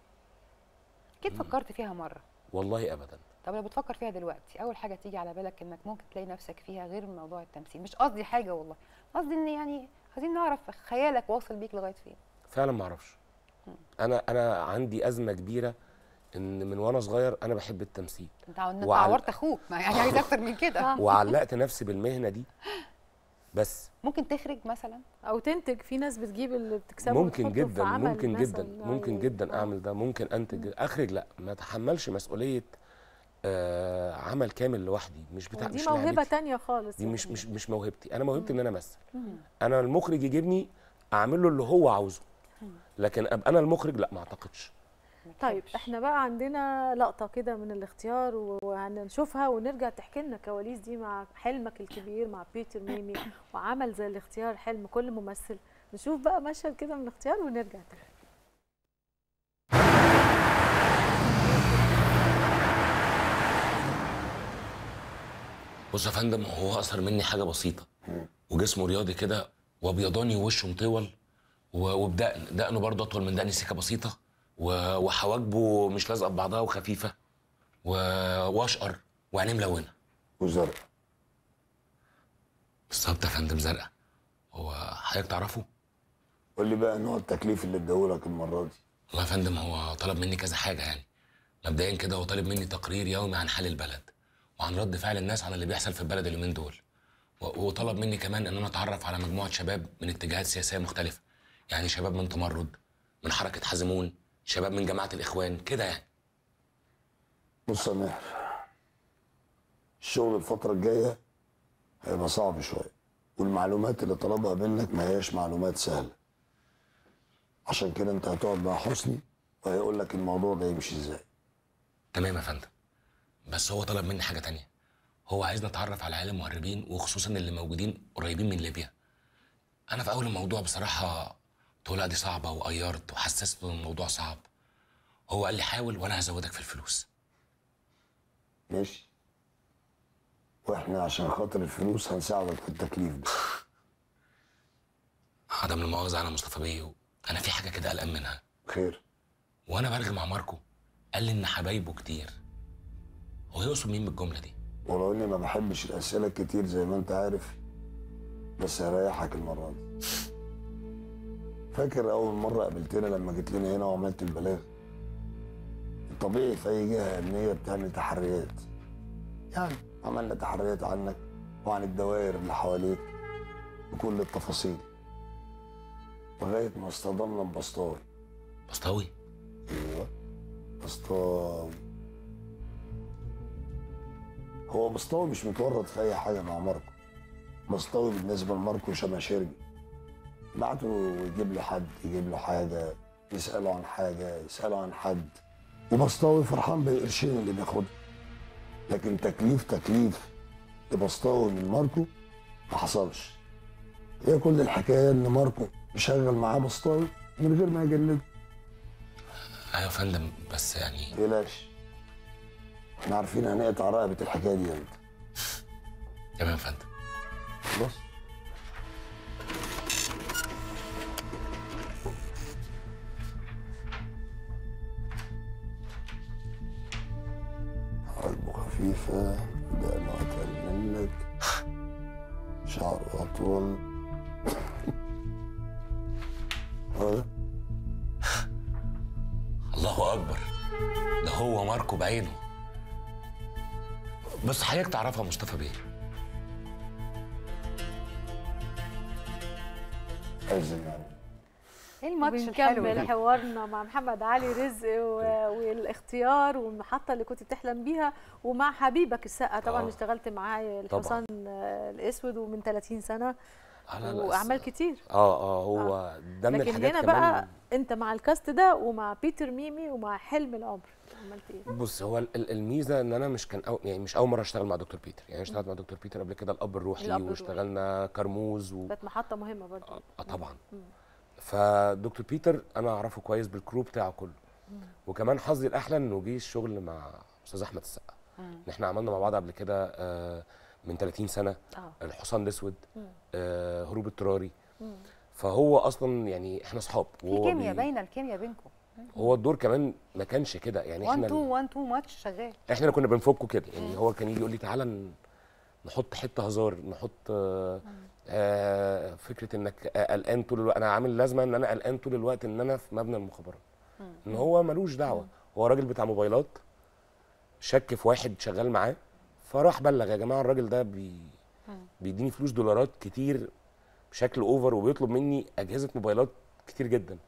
اكيد فكرت فيها مره والله ابدا طب لو بتفكر فيها دلوقتي اول حاجه تيجي على بالك انك ممكن تلاقي نفسك فيها غير موضوع التمثيل مش قصدي حاجه والله قصدي ان يعني عايزين نعرف خيالك واصل بيك لغايه فين فعلا ما اعرفش انا انا عندي ازمه كبيره ان من وانا صغير انا بحب التمثيل انت عن- انت وعلى- عورت اخوك ما يعني عايز اكتر من كده وعلقت نفسي بالمهنه دي بس ممكن تخرج مثلا او تنتج في ناس بتجيب اللي بتكسبه ممكن وتحطه في جدا عمل ممكن مثلاً. جدا يعني ممكن جدا آه. اعمل ده ممكن انتج اخرج لا ما اتحملش مسؤوليه آه عمل كامل لوحدي مش بتاع ودي مش موهبه لعبتي. تانية خالص دي يعني. مش مش مش موهبتي انا موهبتي ان انا امثل انا المخرج يجيبني اعمل له اللي هو عاوزه لكن ابقى انا المخرج لا ما اعتقدش طيب احنا بقى عندنا لقطة كده من الاختيار و- وهنشوفها ونرجع تحكي لنا الكواليس دي مع حلمك الكبير مع بيتر ميمي وعمل زي الاختيار حلم كل ممثل نشوف بقى مشهد كده من الاختيار ونرجع تاني بص يا فندم هو اقصر مني حاجه بسيطه وجسمه رياضي كده وابيضاني ووشه مطول و- وبدقن دقنه برضه اطول من دقني سكه بسيطه و- وحواجبه مش لازقه ببعضها وخفيفه و- واشقر وعينيه ملونه وزرق بالظبط يا فندم زرقاء هو حضرتك تعرفه؟ قول لي بقى نوع التكليف اللي اداهولك المره دي والله يا فندم هو طلب مني كذا حاجه يعني مبدئيا كده هو طالب مني تقرير يومي عن حال البلد وعن رد فعل الناس على اللي بيحصل في البلد اليومين دول و- وطلب مني كمان ان انا اتعرف على مجموعه شباب من اتجاهات سياسيه مختلفه يعني شباب من تمرد من حركه حزمون شباب من جماعه الاخوان كده يعني بص يا ماهر الشغل الفتره الجايه هيبقى صعب شويه والمعلومات اللي طلبها منك ما هياش معلومات سهله عشان كده انت هتقعد مع حسني وهيقول لك الموضوع ده يمشي ازاي تمام يا فندم بس هو طلب مني حاجه تانية هو عايزني اتعرف على عيال المهربين وخصوصا اللي موجودين قريبين من ليبيا انا في اول الموضوع بصراحه قلت له لا دي صعبه وقيرت وحسسته ان الموضوع صعب هو قال لي حاول وانا هزودك في الفلوس ماشي واحنا عشان خاطر الفلوس هنساعدك في التكليف ده عدم المؤاخذه انا مصطفى بيه انا في حاجه كده قلقان منها خير وانا برغي مع ماركو قال لي ان حبايبه كتير هو يقصد مين بالجمله دي ولو اني ما بحبش الاسئله كتير زي ما انت عارف بس هريحك المره دي فاكر اول مره قابلتنا لما جيت لنا هنا وعملت البلاغ الطبيعي في اي جهه امنيه بتعمل تحريات يعني عملنا تحريات عنك وعن الدوائر اللي حواليك بكل التفاصيل لغايه ما اصطدمنا ببسطاوي بسطاوي ايوه بسطاوي هو بسطاوي مش متورط في اي حاجه مع ماركو بسطاوي بالنسبه لماركو شبه شرجي بعته يجيب له حد يجيب له حاجه يساله عن حاجه يساله عن حد وبسطاوي فرحان بالقرشين اللي بياخدها لكن تكليف تكليف لبسطاوي من ماركو ما حصلش هي كل الحكايه ان ماركو مشغل معاه بسطاوي من غير ما يجلده ايوه يا فندم بس يعني بلاش احنا عارفين هنقطع رقبه الحكايه دي امتى تمام يا فندم خلاص قلبه خفيفة دقنه أتقل منك شعره أطول هو ده الله اكبر ده هو ماركو بعينه بس حضرتك تعرفها مصطفى بيه أزم يعني ايه الماتش الحلو بنكمل ده حوارنا مع محمد علي رزق و- والاختيار والمحطه اللي كنت بتحلم بيها ومع حبيبك السقا طبعا آه. اشتغلت معاه الحصان آه، الاسود ومن 30 سنه آه، لا، لا، واعمال س- كتير اه اه هو ده من لكن الحاجات هنا كمان بقى انت مع الكاست ده ومع بيتر ميمي ومع حلم العمر عملت ايه؟ بص هو ال- ال- الميزه ان انا مش كان أو يعني مش اول مره اشتغل مع دكتور بيتر يعني اشتغلت مع دكتور بيتر قبل كده الاب الروحي الأب الروحي. واشتغلنا كرموز و... كانت محطه مهمه برضه اه طبعا فدكتور بيتر انا اعرفه كويس بالكرو بتاعه كله وكمان حظي الاحلى انه جه الشغل مع استاذ احمد السقا ان احنا عملنا مع بعض قبل كده آه، من 30 سنه اه الحصان الاسود آه، هروب اضطراري فهو اصلا يعني احنا اصحاب في وهو كيمياء بي- باينه الكيمياء بينكم هو الدور كمان ما كانش كده يعني 1 احنا 2 1 2 ماتش شغال احنا اللي كنا بنفكه كده يعني هو كان يجي يقول لي تعالى ن- نحط حته هزار نحط آه آه فكره انك آه، قلقان طول الوقت انا عامل لازمه ان انا قلقان طول الوقت ان انا في مبنى المخابرات ان هو ملوش دعوه هو راجل بتاع موبايلات شك في واحد شغال معاه فراح بلغ يا جماعه الراجل ده بي بيديني فلوس دولارات كتير بشكل اوفر وبيطلب مني اجهزه موبايلات كتير جدا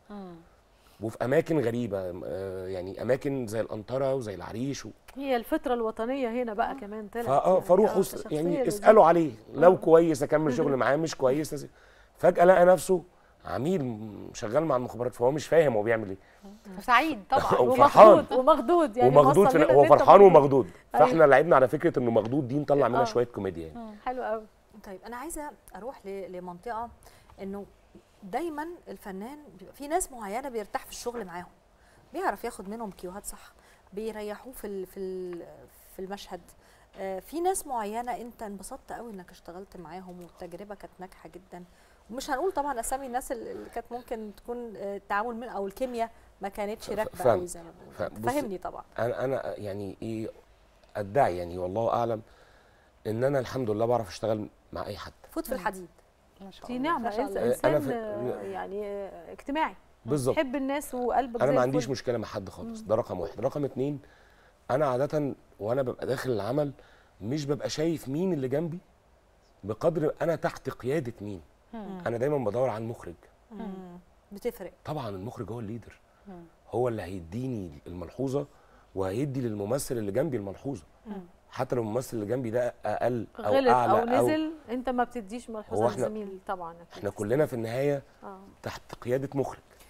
وفي اماكن غريبه آه، يعني اماكن زي الانطره وزي العريش و... هي الفتره الوطنيه هنا بقى كمان طلعت فاه يعني. فاروح آه، وس- شخصية يعني لذيذة. اسالوا عليه لو كويس اكمل شغل معاه مش كويس أسيب. فجاه لقى نفسه عميل م- شغال مع المخابرات فهو مش فاهم هو بيعمل ايه وسعيد طبعا وفرحان. ومخدود ومخدود يعني ومخدود وصل في لنا هو إن أنت فرحان مخدود. ومخدود أيوة. فاحنا لعبنا على فكره انه مخدود دي نطلع منها آه. شويه كوميديا يعني حلو قوي طيب انا عايزه اروح ل- لمنطقه انه دايما الفنان بيبقى في ناس معينه بيرتاح في الشغل معاهم بيعرف ياخد منهم كيوهات صح بيريحوه في ال- في ال- في المشهد آه، في ناس معينه انت انبسطت قوي انك اشتغلت معاهم والتجربه كانت ناجحه جدا ومش هنقول طبعا اسامي الناس اللي اللي كانت ممكن تكون آه، التعامل من او الكيمياء ما كانتش راكبه فاهم. قوي زي ما فاهم. بنقول بص- فهمني طبعا انا انا يعني ايه ادعي يعني والله اعلم ان انا الحمد لله بعرف اشتغل مع اي حد فوت في الحديد ما شاء دي الله. نعمه ما شاء إنس- الله. انسان أنا في- آه، يعني آه، اجتماعي بالظبط تحب الناس وقلبك انا زي ما عنديش الفل. مشكله مع حد خالص ده رقم واحد رقم اتنين انا عاده وانا ببقى داخل العمل مش ببقى شايف مين اللي جنبي بقدر انا تحت قياده مين انا دايما بدور على المخرج بتفرق طبعا المخرج هو الليدر هو اللي هيديني الملحوظه وهيدي للممثل اللي جنبي الملحوظه حتى لو الممثل اللي جنبي ده اقل او غلط اعلى او نزل انت ما بتديش ملحوظه هو إحنا- للزميل طبعا أكيد. احنا كلنا في النهايه اه تحت قياده مخرج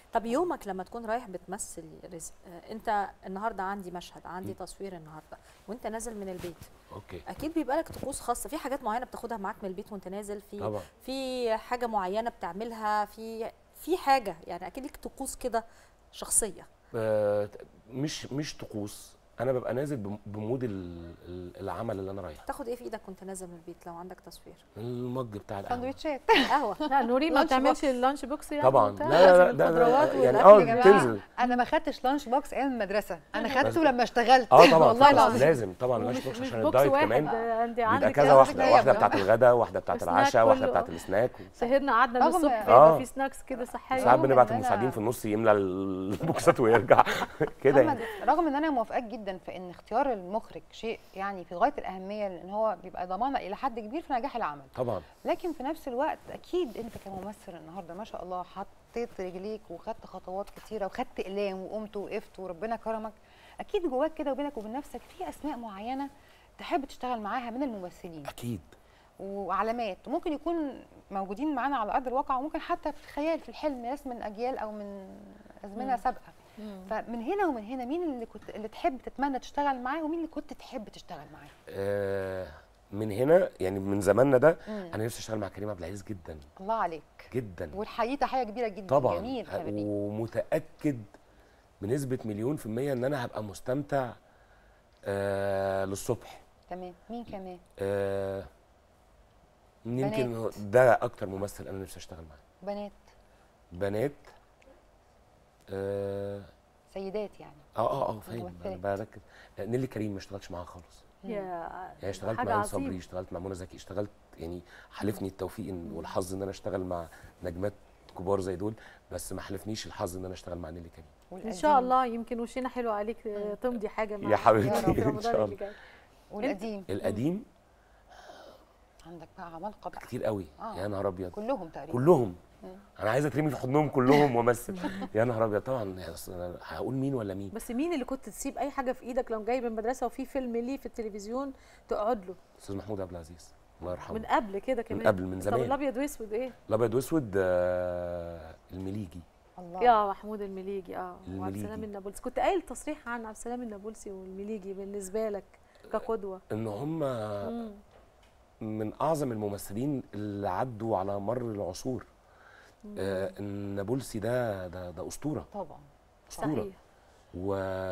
طب يومك لما تكون رايح بتمثل رزق آه، انت النهارده عندي مشهد عندي تصوير النهارده وانت نازل من البيت اوكي اكيد بيبقى لك طقوس خاصه في حاجات معينه بتاخدها معاك من البيت وانت نازل في طبعا في حاجه معينه بتعملها في في حاجه يعني اكيد لك طقوس كده شخصيه آه، مش مش طقوس انا ببقى نازل بم- بمود ال- ال- العمل اللي انا رايحه تاخد ايه في ايدك وانت نازل من البيت لو عندك تصوير المج بتاع القهوه سندوتشات قهوه لا نوري ما لانش بتعملش بوكس. اللانش بوكس يعني طبعا وبتاع؟ لا لا لا لازم ده الخضروات ده يعني والأكل اه يا جماعة. بتنزل انا ما خدتش لانش بوكس ايام المدرسه انا بس- خدته لما اشتغلت اه طبعا والله في العظيم التصوير لازم طبعا ومش- لانش بوكس مش عشان بوكس الدايت واحد كمان ده انت بيبقى عندك كذا كذا واحده كذا واحده بقى. بتاعت الغداء واحده بتاعت السناك العشاء واحده كله. بتاعت السناك سهرنا قعدنا من رغم- الصبح آه. يبقى في سناكس كده صحيه ساعات رغم بنبعت إن أنا- المساعدين في النص يملى البوكسات ويرجع كده محمد يعني رغم ان انا موافقاك جدا في ان اختيار المخرج شيء يعني في غايه الاهميه لان هو بيبقى ضمانه الى حد كبير في نجاح العمل طبعا لكن في نفس الوقت اكيد انت كممثل النهارده ما شاء الله حطيت رجليك وخدت خطوات كتيره وخدت اقلام وقمت وقفت وربنا كرمك اكيد جواك كده وبينك وبين نفسك في اسماء معينه تحب تشتغل معاها من الممثلين اكيد وعلامات وممكن يكون موجودين معانا على ارض الواقع وممكن حتى في الخيال في الحلم ناس من اجيال او من ازمنه سابقه فمن هنا ومن هنا مين اللي كنت اللي تحب تتمنى تشتغل معاه ومين اللي كنت تحب تشتغل معاه آه من هنا يعني من زماننا ده مم. انا نفسي اشتغل مع كريم عبد العزيز جدا الله عليك جدا والحقيقه تحيه كبيره جدا طبعا جميل آه، كمان ومتاكد بنسبه مليون في الميه ان انا هبقى مستمتع آه للصبح تمام مين كمان آه يمكن بنات. ده اكتر ممثل انا نفسي اشتغل معاه بنات بنات اه سيدات يعني اه اه, آه فاهم انا ممثلات. بركز لا، نيلي كريم ما اشتغلتش معاها خالص يا يعني اشتغلت حاجة مع هند عظيمة. صبري اشتغلت مع منى زكي اشتغلت يعني حالفني التوفيق إن- والحظ ان انا اشتغل مع نجمات كبار زي دول بس ما حلفنيش الحظ ان انا اشتغل مع نيلي كريم ان شاء الله يمكن وشنا حلو عليك آه، تمضي حاجه مع يا حبيبتي، يا رب. في إن رمضان شاء اللي الله. جاي. والقديم القديم عندك بقى عمالقه بقى كتير قوي آه. يا نهار ابيض كلهم تقريبا كلهم انا عايز اترمي في حضنهم كلهم وامثل يا نهار ابيض طبعا يعني أصل أنا هقول مين ولا مين بس مين اللي كنت تسيب اي حاجه في ايدك لو جاي من المدرسه وفي فيلم ليه في التلفزيون تقعد له استاذ محمود عبد العزيز الله من يرحمه قبل كده كمان قبل، من طب زمان. الابيض واسود ايه الابيض واسود آه المليجي الله يا محمود المليجي اه وعبد المليجي. السلام النابلسي كنت قايل تصريح عن عبد السلام النابلسي والمليجي بالنسبه لك كقدوه ان هم مم. من اعظم الممثلين اللي عدوا على مر العصور آه النابلسي ده ده ده اسطوره طبعا اسطوره صحيح و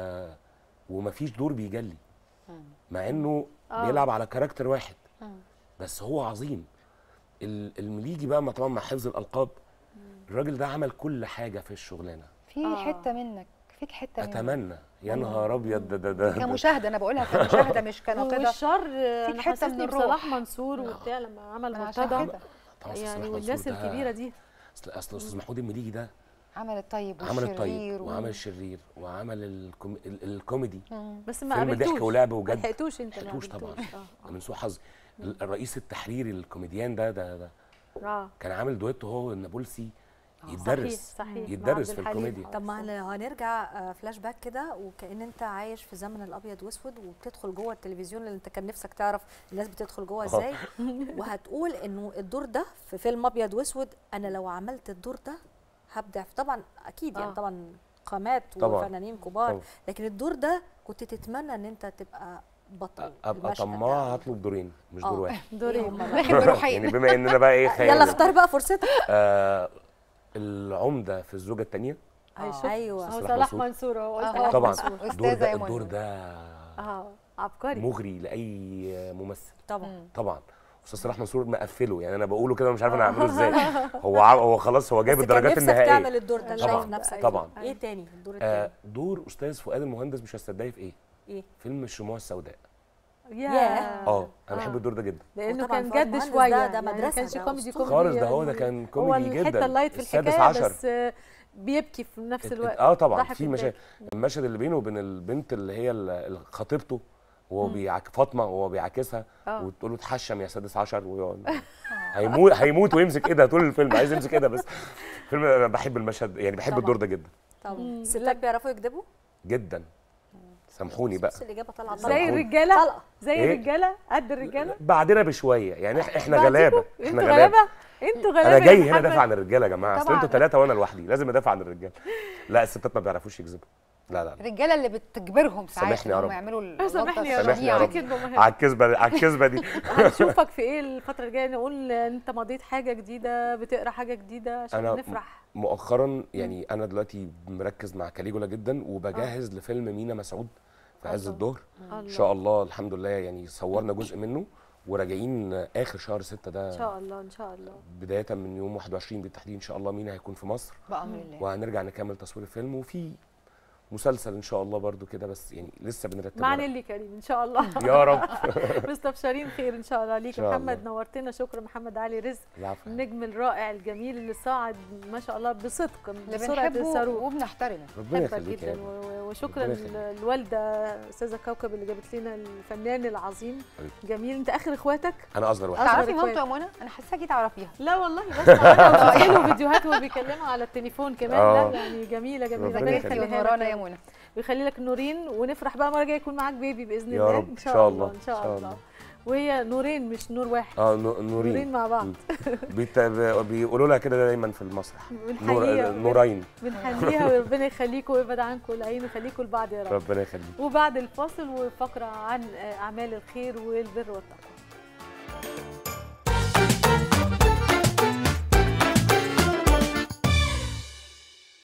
ومفيش دور بيجلي مم. مع انه آه. بيلعب على كاركتر واحد مم. بس هو عظيم ال- المليجي بقى ما طبعا مع حفظ الالقاب الراجل ده عمل كل حاجه في الشغلانه في آه. حته منك فيك حته منك اتمنى يا نهار ابيض ده ده ده, ده كمشاهده انا بقولها كمشاهده مش كناقده والشر آه، فيك انا حتة حسيتني من الروح. بصلاح منصور وبتاع لما عمل أنا عشان مرتضى كده طبعا أستاذ يعني صلاح والناس منصور ده- الكبيره دي اصل اصل استاذ محمود المليجي ده عمل الطيب عمل والشرير الطيب و- وعمل الشرير وعمل الكوم... ال- الكوميدي مم. بس ما فيلم قابلتوش ضحك ولعب ما وجد لحقتوش انت ما لحقتوش طبعا قابلتوش. اه من سوء حظي ال- الرئيس التحريري الكوميديان ده ده, ده اه كان عامل دويتو هو والنابلسي صحيح يتدرس صحيح مع يتدرس عبد في الحليم الكوميديا. طب ما لو هنرجع آه، فلاش باك كده وكأن انت عايش في زمن الابيض واسود وبتدخل جوه التلفزيون اللي انت كان نفسك تعرف الناس بتدخل جوه ازاي وهتقول انه الدور ده في فيلم ابيض واسود انا لو عملت الدور ده هبدع في- طبعا اكيد يعني آه. طبعا قامات طبعاً. وفنانين كبار طبعاً. لكن الدور ده كنت تتمنى ان انت تبقى بطل ابقى المشهد طماع ده. هطلب دورين مش آه. دور واحد دورين إيه هما بقى؟ داخل بروحين يعني بما اننا بقى ايه خيال يلا اختار بقى فرصتك آه العمده في الزوجه الثانيه هيشوف ايوه هو صلاح صلاح منصور. منصور هو آه، صلاح طبعا منصور. الدور أستاذة ده يا منى. الدور ده اه عبقري مغري لاي ممثل طبعا طبعا استاذ صلاح منصور مقفله يعني انا بقوله كده مش عارف انا اعمله ازاي هو ع- هو خلاص هو جايب بس كان الدرجات نفسك النهائيه تعمل الدور ده طبعاً. شايف نفسك طبعاً. ايه تاني الدور آه التاني دور استاذ فؤاد المهندس مش هتصدقي في ايه ايه فيلم الشموع السوداء ياه اه انا آه. بحب الدور ده جدا لانه وطبعاً كان فؤاد جد مهندس شويه ده- ده يعني ما مدرسة، كانش ده كوميدي أسطورة. كوميدي خالص ده هو ده يعني كان هو كوميدي الحته جدا اللايت في السادس الحكايه عشر بس آه، بيبكي في نفس ات- الوقت اه طبعا ضحك في الضحك. مشاهد المشهد اللي بينه وبين البنت اللي هي ال- ال- خطيبته وهو بيعك فاطمه وهو بيعاكسها آه. وتقول له اتحشم يا سادس عشر ويقعد هيموت هيموت ويمسك ايدها طول الفيلم عايز يمسك ايدها بس الفيلم انا بحب المشهد يعني بحب طبعاً. الدور ده جدا طبعا مم. الستات بيعرفوا يكذبوا جدا سامحوني بقى بس الاجابه طالعه زي سامحوني. الرجاله طلقه زي إيه؟ الرجاله قد الرجاله بعدنا بشويه يعني إح- احنا بعديكوا؟ غلابه احنا انتوا غلابه غلابه انتوا غلابه انا يا جاي هنا محمد. دافع عن الرجاله يا جماعه اصل طبعاً. انتوا ثلاثه وانا لوحدي لازم ادافع عن الرجاله لا الستات ما بيعرفوش يكذبوا لا لا لا الرجاله اللي بتجبرهم ساعات سامحني يا إنهم رب. يعملوا الغلطة سامحني يا رب سامحني يا رب. دي كلمة مهمة. على الكذبه على الكذبه دي هنشوفك في ايه الفتره الجايه نقول انت مضيت حاجه جديده بتقرا حاجه جديده عشان أنا نفرح مؤخرا يعني انا دلوقتي مركز مع كاليجولا جدا وبجهز لفيلم مينا مسعود في عز الله. الظهر ان الله. شاء الله الحمد لله يعني صورنا جزء منه وراجعين اخر شهر ستة ان ده شاء الله ان شاء الله بدايه من يوم 21 بالتحديد ان شاء الله مينا هيكون في مصر بامر الله وهنرجع نكمل تصوير الفيلم وفي مسلسل ان شاء الله برضو كده بس يعني لسه بنرتب مع ورق. نيلي كريم ان شاء الله يا رب مستبشرين خير ان شاء الله ليك إن شاء الله. محمد نورتنا شكرا محمد علي رزق العفو النجم الرائع الجميل اللي صعد ما شاء الله بصدق اللي بسرعه بنحبه الصاروخ وبنحترمه ربنا بحبك يخليك يا جدا رب. و- و- وشكرا ربنا يخليك. للوالده استاذه كوكب اللي جابت لنا الفنان العظيم حبيبتي. جميل انت اخر اخواتك انا اصغر واحد أصغر تعرفي إخوات. مامته يا منى انا حاساكي تعرفيها لا والله بس انا وشفت له فيديوهات وهو بيكلمها على التليفون كمان آه. لا يعني جميله جميله ربنا ربنا يخليك. يخليها لك ورانا يا يا رب. منى ويخلي لك نورين ونفرح بقى مره جايه يكون معاك بيبي باذن يا الله رب. ان شاء الله ان شاء الله الله. وهي نورين مش نور واحد اه نو- نورين نورين مع بعض مم. بيت... بيقولوا لها كده دايما في المسرح نور... بنحييها نورين بنحييها وربنا يخليكم ويبعد عنكم العين ويخليكم لبعض يا رب ربنا يخليك وبعد الفاصل وفقره عن اعمال الخير والبر والتقوى